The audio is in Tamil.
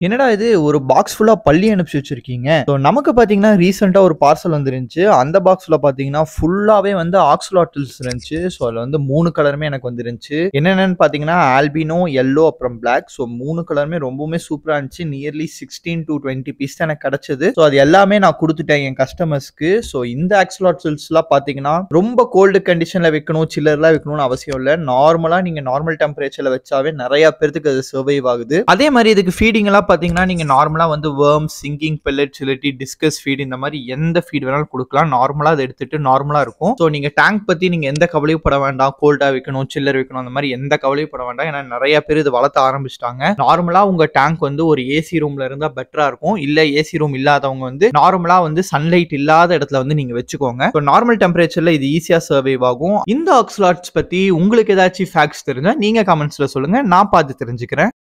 என்னடா இது ஒரு பாக்ஸ் ஃபுல்லா பள்ளி அனுப்பிச்சு வச்சிருக்கீங்க ஸோ நமக்கு பாத்தீங்கன்னா ரீசெண்டா ஒரு பார்சல் வந்துருந்துச்சு அந்த பாக்ஸ்ல பாத்தீங்கன்னா ஃபுல்லாவே வந்து ஆக்ஸ்லாட்டில்ஸ் இருந்துச்சு ஸோ அதுல வந்து மூணு கலருமே எனக்கு வந்துருந்துச்சு என்னென்னு பாத்தீங்கன்னா ஆல்பினோ எல்லோ அப்புறம் பிளாக் ஸோ மூணு கலருமே ரொம்பவுமே சூப்பரா இருந்துச்சு nearly sixteen to twenty piece தான் எனக்கு கிடைச்சது ஸோ அது எல்லாமே நான் கொடுத்துட்டேன் என் கஸ்டமர்ஸ்க்கு ஸோ இந்த ஆக்ஸ்லாட்டில்ஸ்லாம் பாத்தீங்கன்னா ரொம்ப கோல்டு கண்டிஷன்ல வைக்கணும் சில்லர்லாம் வைக்கணும்னு அவசியம் இல்லை நார்மலா நீங்க நார்மல் டெம்பரேச்சர்ல வச்சாவே நிறைய பேருக்கு அது சர்வைவ் ஆகுது அதே மாதிரி இதுக்கு ஃபீடிங் எல்லாம் பாத்தீங்கன்னா நீங்க நார்மலா வந்து வேர்ம்ஸ் சிங்கிங் பெல்லட்ஸ் இல்லாட்டி டிஸ்கஸ் ஃபீட் இந்த மாதிரி எந்த ஃபீட் வேணாலும் கொடுக்கலாம் நார்மலா அதை எடுத்துட்டு நார்மலா இருக்கும் ஸோ நீங்க டேங்க் பத்தி நீங்க எந்த கவலையும் பட வேண்டாம் கோல்டா வைக்கணும் சில்லர் வைக்கணும் அந்த மாதிரி எந்த கவலையும் பட வேண்டாம் ஏன்னா நிறைய பேர் இது வளர்த்த ஆரம்பிச்சிட்டாங்க நார்மலா உங்க டேங்க் வந்து ஒரு ஏசி ரூம்ல இருந்தா பெட்டரா இருக்கும் இல்ல ஏசி ரூம் இல்லாதவங்க வந்து நார்மலா வந்து சன்லைட் இல்லாத இடத்துல வந்து நீங்க வச்சுக்கோங்க ஸோ நார்மல் டெம்பரேச்சர்ல இது ஈஸியா சர்வைவ் ஆகும் இந்த ஆக்ஸ்லாட்ஸ் பத்தி உங்களுக்கு ஏதாச்சும் ஃபேக்ட்ஸ் தெரிஞ்சா நீங்க கமெண்ட்ஸ்ல சொல்லுங்க நான் பார்த்து தெரிஞ்சுக்கிறேன்